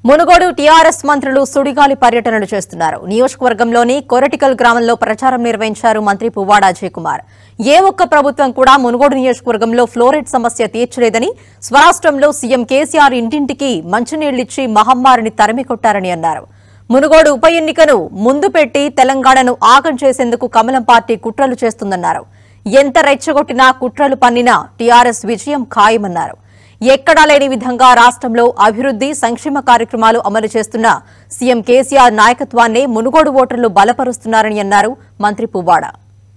Munugode TRS మంత్రులు సుడిగాలి పర్యటనలు చేస్తున్నారు నియోజకవర్గంలోని కొరటికల్ గ్రామంలో ప్రచారం నిర్వహించారు మంత్రి పువ్వాడ అజయ్ కుమార్ ఏ ఒక్క ప్రభుత్వం కూడా మునుగోడు నియోజకవర్గంలో ఫ్లోరైడ్ సమస్య తీర్చలేదని స్వరాష్ట్రంలో సీఎం కేసీఆర్ ఇంటింటికి మంచినీళ్లిచ్చి మహమ్మారిని తరిమి కొట్టారని అన్నారు మునుగోడు ఉప ఎన్నికను ముందు పెట్టి తెలంగాణను ఆగం చేసేందుకు కమలం పార్టీ కుట్రలు చేస్తుందన్నారు ఎంత రెచ్చగొట్టినా కుట్రలు పన్నినా టీఆర్ఎస్ విజయం ఖాయమన్నారు ఎక్కడా లేని విధంగా రాష్ట్రంలో అభివృద్ది సంక్షేమ కార్యక్రమాలు అమలు చేస్తున్న సీఎం కేసీఆర్ నాయకత్వాన్నే మునుగోడు ఓటర్లు బలపరుస్తున్నారని అన్నారు మంత్రి పువ్వాడ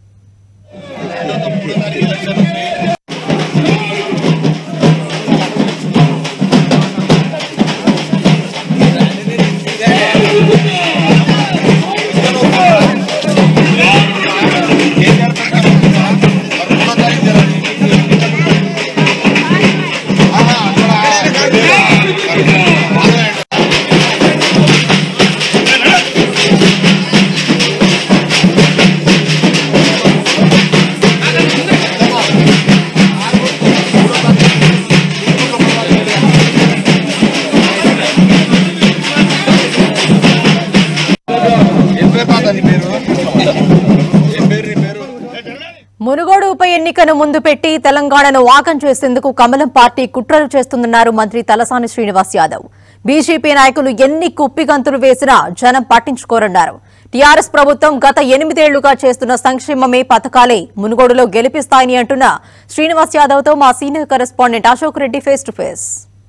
ఏం పేరు తాత నీ పేరు ఏం పేరు నీ పేరు మునుగోడు ఉప ఎన్నికను ముందు పెట్టి తెలంగాణను ఆగం చేసేందుకు కమలం పార్టీ కుట్రలు చేస్తుందన్నారు మంత్రి తలసాని శ్రీనివాస్ యాదవ్ బీజేపీ నాయకులు ఎన్ని కుప్పిగంతులు వేసినా జనం పట్టించుకోరన్నారు టీఆర్ఎస్ ప్రభుత్వం గత ఎనిమిదేళ్లుగా చేస్తున్న సంక్షేమమే పథకాలే మునుగోడులో గెలిపిస్తాయని అంటున్న శ్రీనివాస్ యాదవ్తో మా senior correspondent Ashok Reddy face to face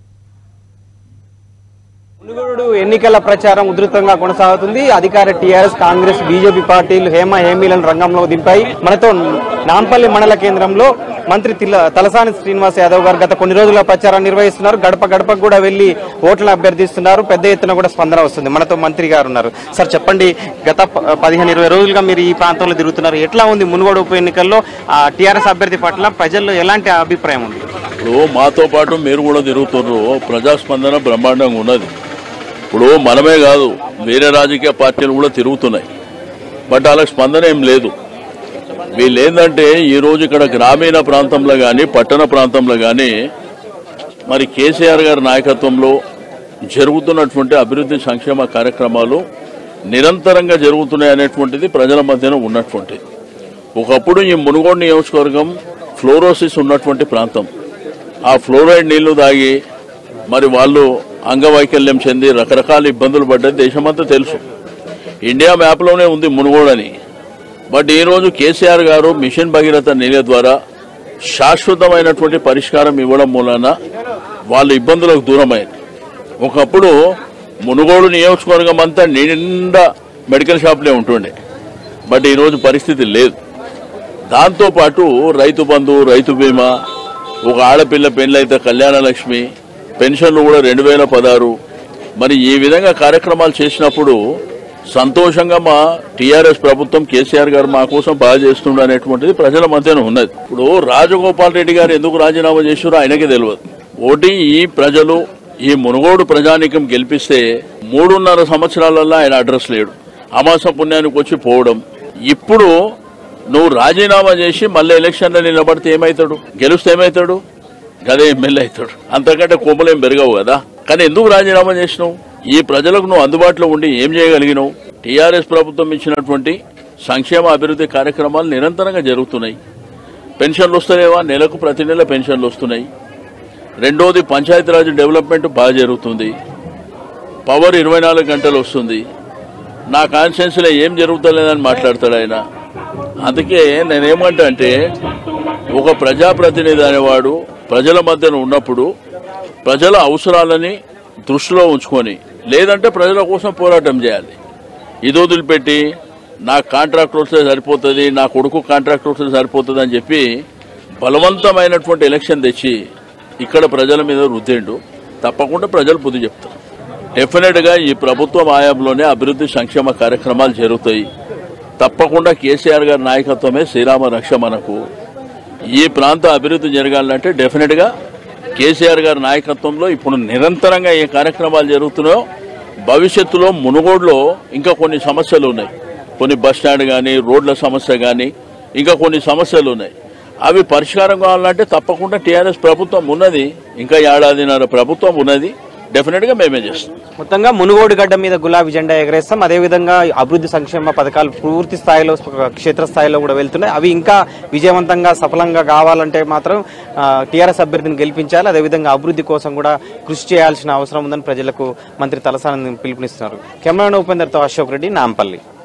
Munugode ఎన్నికల ప్రచారం ఉధృతంగా కొనసాగుతుంది అధికార టీఆర్ఎస్ కాంగ్రెస్ బీజేపీ పార్టీలు హేమ హేమీలను రంగంలో దింపాయి మనతో నాంపల్లి మండల కేంద్రంలో మంత్రి తిల్ల- తలసాని శ్రీనివాస్ యాదవ్ గారు గత కొన్ని రోజులుగా ప్రచారం నిర్వహిస్తున్నారు గడప గడపకు కూడా వెళ్లి ఓట్లను అభ్యర్థిస్తున్నారు పెద్ద ఎత్తున కూడా స్పందన వస్తుంది మనతో మంత్రి గారు ఉన్నారు సార్ చెప్పండి గత ప- పదిహేను ఇరవై రోజులుగా మీరు ఈ ప్రాంతంలో తిరుగుతున్నారు ఎట్లా ఉంది మునుగోడు ఉప ఎన్నికల్లో టీఆర్ఎస్ అభ్యర్థి పట్ల ప్రజల్లో ఎలాంటి అభిప్రాయం ఉంది ఇప్పుడు మాతో పాటు మీరు కూడా తిరుగుతున్నారు ప్రజాస్పందన బ్రహ్మాండంగా ఉన్నది ఇప్పుడు మనమే కాదు వేరే రాజకీయ పార్టీలు కూడా తిరుగుతున్నాయి బట్ అలా స్పందన ఏం లేదు వీళ్ళు ఏంటంటే ఈరోజు ఇక్కడ గ్రామీణ ప్రాంతంలో కానీ పట్టణ ప్రాంతంలో కానీ మరి కేసీఆర్ గారి నాయకత్వంలో జరుగుతున్నటువంటి అభివృద్ధి సంక్షేమ కార్యక్రమాలు నిరంతరంగా జరుగుతున్నాయి అనేటువంటిది ప్రజల మధ్యన ఉన్నటువంటిది ఒకప్పుడు ఈ మునుగోడు నియోజకవర్గం ఫ్లోరోసిస్ ఉన్నటువంటి ప్రాంతం ఆ ఫ్లోరైడ్ నీళ్లు తాగి మరి వాళ్ళు అంగవైకల్యం చెంది రకరకాల ఇబ్బందులు పడ్డది దేశమంతా తెలుసు ఇండియా మ్యాప్లోనే ఉంది మునుగోడని బట్ ఈరోజు కేసీఆర్ గారు మిషన్ భగీరథ నీళ్ళ ద్వారా శాశ్వతమైనటువంటి పరిష్కారం ఇవ్వడం మూలన వాళ్ళ ఇబ్బందులకు దూరమైంది ఒకప్పుడు మునుగోడు నియోజకవర్గం అంతా నిండా మెడికల్ షాపులే ఉంటుండే బట్ ఈరోజు పరిస్థితి లేదు దాంతోపాటు రైతు బంధు రైతు బీమా ఒక ఆడపిల్ల పెళ్ళైతే కళ్యాణ లక్ష్మి పెన్షన్లు కూడా రెండు వేల పదహారు మరి ఈ విధంగా కార్యక్రమాలు చేసినప్పుడు సంతోషంగా మా టీఆర్ఎస్ ప్రభుత్వం కేసీఆర్ గారు మా కోసం బాగా చేస్తుండ అనేటువంటిది ప్రజల మధ్యన ఉన్నది ఇప్పుడు రాజగోపాల్ రెడ్డి గారు ఎందుకు రాజీనామా చేసారో ఆయనకే తెలియదు ఓటీ ఈ ప్రజలు ఈ మునుగోడు ప్రజానికం గెలిపిస్తే మూడున్నర సంవత్సరాలలో ఆయన అడ్రస్ లేడు అమాస పుణ్యానికి వచ్చి పోవడం ఇప్పుడు నువ్వు రాజీనామా చేసి మళ్ళీ ఎలక్షన్లో నిలబడితే ఏమవుతాడు గెలిస్తే ఏమవుతాడు గదే ఎమ్మెల్యే అవుతాడు అంతకంటే కొమ్మలేం పెరగవు కదా కానీ ఎందుకు రాజీనామా చేసినావు ఈ ప్రజలకు నువ్వు అందుబాటులో ఉండి ఏం చేయగలిగినావు టీఆర్ఎస్ ప్రభుత్వం ఇచ్చినటువంటి సంక్షేమ అభివృద్ధి కార్యక్రమాలు నిరంతరంగా జరుగుతున్నాయి పెన్షన్లు వస్తలేవా నెలకు ప్రతి నెల పెన్షన్లు వస్తున్నాయి రెండోది పంచాయతీరాజ్ డెవలప్మెంట్ బాగా జరుగుతుంది పవర్ ఇరవై నాలుగు గంటలు వస్తుంది నా కాన్షియన్స్లో ఏం జరుగుతలేదని మాట్లాడతాడు ఆయన అందుకే నేనేమంటా అంటే ఒక ప్రజాప్రతినిధి అనేవాడు ప్రజల మధ్యన ఉన్నప్పుడు ప్రజల అవసరాలని దృష్టిలో ఉంచుకొని లేదంటే ప్రజల కోసం పోరాటం చేయాలి ఇది వదిలిపెట్టి నా కాంట్రాక్ట్ వస్తే సరిపోతుంది నా కొడుకు కాంట్రాక్ట్ వస్తే సరిపోతుంది అని చెప్పి బలవంతమైనటువంటి ఎలక్షన్ తెచ్చి ఇక్కడ ప్రజల మీద రుద్దేండు తప్పకుండా ప్రజలు బుద్ధి చెప్తారు డెఫినెట్గా ఈ ప్రభుత్వం ఆయంలోనే అభివృద్ధి సంక్షేమ కార్యక్రమాలు జరుగుతాయి తప్పకుండా కేసీఆర్ గారి నాయకత్వమే శ్రీరామ రక్ష మనకు ఈ ప్రాంత అభివృద్ధి జరగాలంటే డెఫినెట్గా కేసీఆర్ గారి నాయకత్వంలో ఇప్పుడు నిరంతరంగా ఏ కార్యక్రమాలు జరుగుతున్నాయో భవిష్యత్తులో మునుగోడులో ఇంకా కొన్ని సమస్యలు ఉన్నాయి కొన్ని బస్ స్టాండ్ కానీ రోడ్ల సమస్య కానీ ఇంకా కొన్ని సమస్యలు ఉన్నాయి అవి పరిష్కారం కావాలంటే తప్పకుండా టీఆర్ఎస్ ప్రభుత్వం ఉన్నది ఇంకా ఏడాదిన్నర ప్రభుత్వం ఉన్నది డెఫినెట్గా మేమే చేస్తాం మొత్తంగా మునుగోడు గడ్డ మీద గులాబీ జెండా ఎగరేస్తాం అదేవిధంగా అభివృద్ధి సంక్షేమ పథకాలు పూర్తి స్థాయిలో క్షేత్రస్థాయిలో కూడా వెళ్తున్నాయి అవి ఇంకా విజయవంతంగా సఫలంగా కావాలంటే మాత్రం టీఆర్ఎస్ అభ్యర్థిని గెలిపించాలి అదేవిధంగా అభివృద్ధి కోసం కూడా కృషి చేయాల్సిన అవసరం ఉందని ప్రజలకు మంత్రి తలసాని పిలుపునిస్తున్నారు కెమెరా ఉపేందర్తో అశోక్ రెడ్డి నాంపల్లి